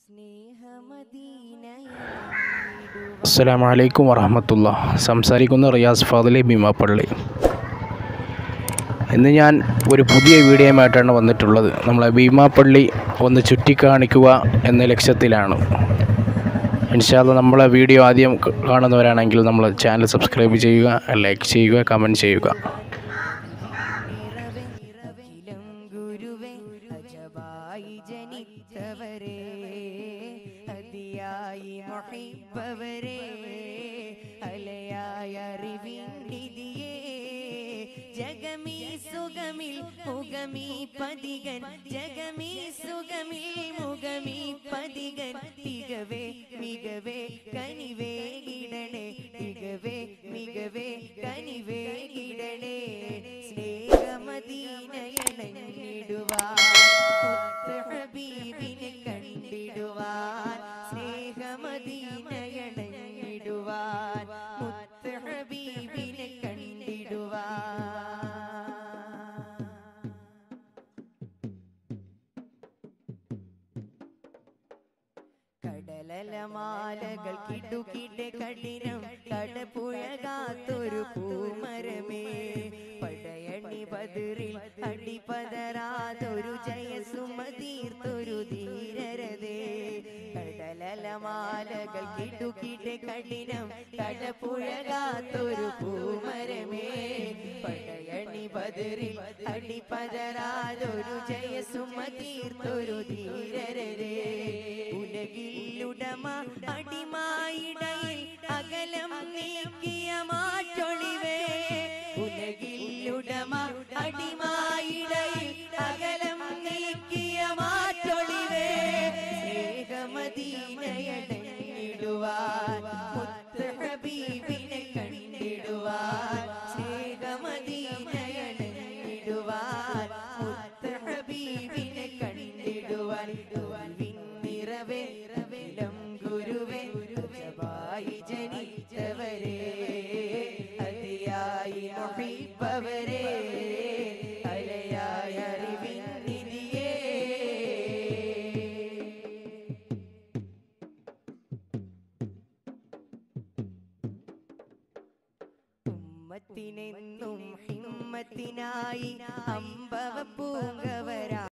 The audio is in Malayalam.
അസ്സലാമു അലൈക്കും വറഹമത്തുള്ള സംസാരിക്കുന്ന റിയാസ് ഫാദിലെ ഭീമാപ്പള്ളി ഇന്ന് ഞാൻ ഒരു പുതിയ വീഡിയോയുമായിട്ടാണ് വന്നിട്ടുള്ളത് നമ്മളെ ഭീമാപ്പള്ളി ഒന്ന് ചുറ്റിക്കാണിക്കുക എന്ന ലക്ഷ്യത്തിലാണ് ഇൻഷാല്ല നമ്മളെ വീഡിയോ ആദ്യം ക- കാണുന്നവരാണെങ്കിൽ നമ്മൾ ചാനൽ സബ്സ്ക്രൈബ് ചെയ്യുക ലൈക്ക് ചെയ്യുക കമൻറ്റ് ചെയ്യുക അഖിലം ഗുരുവേ അജബായി ജനിച്ചവരെ അതിയായി മൊഹിബവരെ അലയായ അറിവിനിധിയേ ജഗമീ സുഗമിൽ മുഖമീ പതികൻ ജഗമീ സുഗമിൽ മുഖമീ പതികൻ തികവേ മികവേ കനിവേ ഇടണേ തികവേ മികവേ കനിവേ ഇടണേ സ്നേഹമദീനയണഞ്ഞിടുവാൻ മുത്ത് ഹബീബിനെ കണ്ടിടുവാൻ സ്നേഹമദീനയണഞ്ഞിടുവാൻ മുത്ത് ഹബീബിനെ കണ്ടിടുവാൻ കടലലമാലകൾ കിടുകിടെ കഠിനം കടപുഴകാത്തൊരു പൂമരമേ പടയണി ബദിറിൽ അടിപതരാതൊരു ജയസുമതീർത്തൊരു ധീരരതേ കടലലമാലകൾ കിടുകിടെ കഠിനം കടപുഴകാത്തൊരു പൂമരമേ പടയണി ബദിറിൽ അടിപതരാതൊരു ജയസുമതീർത്തൊരു ധീരരതേ ഉലകിലുടമ അടിമായിടയിൽ അകലം നീക്കിയ മാറ്റൊളിവേ ഉലകിലുടമ അടിമായിടയിൽ അകലം നീക്കിയ മാറ്റൊളിവേ സ്നേഹമദീനയടങ്ങിടുവാൻ മുത്ത് ഹബീബിനെ കണ്ടിടുവാൻ സ്നേഹമദീനയടങ്ങിടുവാൻ മുത്ത് ഹബീബിനെ കണ്ടിടുവാൻ തോൽവിൻ നിറവേ ഇളം ഗുരുവേ ജബായി ജനിച്ചവരെ അതിയായി മൊഹിബവരെ അലയായ അറിവിൻ നിധിയേ ഉമ്മത്തിനെന്നും ഹിമ്മത്തിനായി അമ്പവ പൂങ്കവരാ